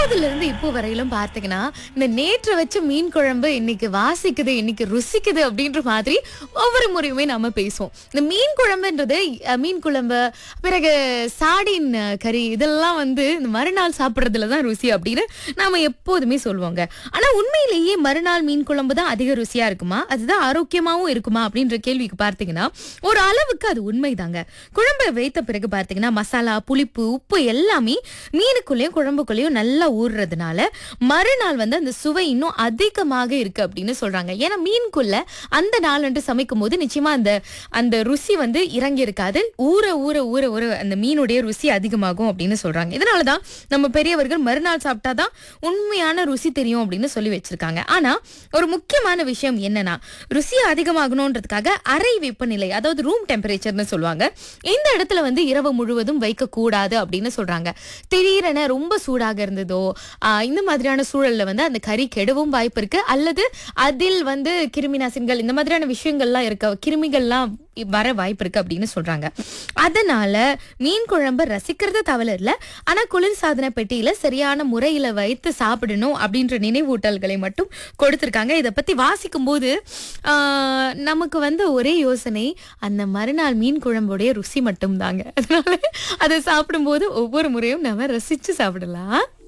அப்போதுல இருந்து இப்போ வரையிலும் பார்த்தீங்கன்னா இந்த நேற்று வச்ச மீன் குழம்பு இன்னைக்கு வாசிக்குது இன்னைக்கு ருசிக்குது அப்படின்ற மாதிரி ஒவ்வொரு முறையுமே நாம பேசுவோம் இந்த மீன் குழம்புன்றது அஹ், மீன் குழம்பு பிறகு சாடின் அஹ், கறி இதெல்லாம் வந்து இந்த மறுநாள் சாப்பிட்றதுல தான் ருசி அப்படின்னு நாம எப்போதுமே சொல்லுவோங்க ஆனா உண்மையிலேயே மறுநாள் மீன் குழம்பு தான் அதிக ருசியா இருக்குமா அதுதான் ஆரோக்கியமாவும் இருக்குமா அப்படின்ற கேள்விக்கு பார்த்தீங்கன்னா ஒரு அளவுக்கு அது உண்மைதாங்க குழம்பை வைத்த பிறகு பார்த்தீங்கன்னா மசாலா புளிப்பு உப்பு எல்லாமே மீனுக்குள்ளேயும் குழம்புக்குள்ளேயும் நல்லா ஊறுறதுனால மறுநாள் வந்து அந்த சுவை இன்னும் அதிகமாக இருக்கு அப்படின்னு சொல்றாங்க ஏன்னா மீனுக்குள்ள அந்த நாளன்று சமைக்கும் போது நிச்சயமா அந்த அந்த ருசி வந்து இறங்கி இருக்காது ஊற ஊற ஊற ஊற அந்த மீனுடைய ருசி அதிகமாகும் அப்படின்னு சொல்றாங்க இதனாலதான் நம்ம பெரியவர்கள் மறுநாள் சாப்பிட்டாதான் உண்மையான ருசி தெரியும் அப்படின்னு சொல்லி வச்சிருக்காங்க ஆனா ஒரு முக்கியமான விஷயம் என்னன்னா ருசி அதிகமாகணுன்றதுக்காக அறை வெப்பநிலை அதாவது ரூம் டெம்பரேச்சர்னு சொல்லுவாங்க இந்த இடத்துல வந்து இரவு முழுவதும் வைக்க கூடாது அப்படின்னு சொல்றாங்க திடீரென ரொம்ப சூடாக இருந்ததோ ஆஹ் இந்த மாதிரியான சூழல்ல வந்து அந்த கறி கெடவும் வாய்ப்பு இருக்கு அல்லது அதில் வந்து கிருமி நாசின்கள் இந்த மாதிரியான விஷயங்கள்லாம் இருக்க கிருமிகள்லாம் வர வாய்ப்பு இருக்கு அப்படின்னு சொல்றாங்க அதனால மீன் குழம்பு ரசிக்கிறது தவறு இல்ல ஆனா குளிர் சாதன பெட்டியில சரியான முறையில வைத்து சாப்பிடணும் அப்படின்ற நினைவூட்டல்களை மட்டும் கொடுத்திருக்காங்க இதை பத்தி வாசிக்கும் போது ஆஹ், நமக்கு வந்து ஒரே யோசனை அந்த மறுநாள் மீன் குழம்புடைய ருசி மட்டும் தாங்க அதனால அதை சாப்பிடும்போது ஒவ்வொரு முறையும் நம்ம ரசிச்சு சாப்பிடலாம்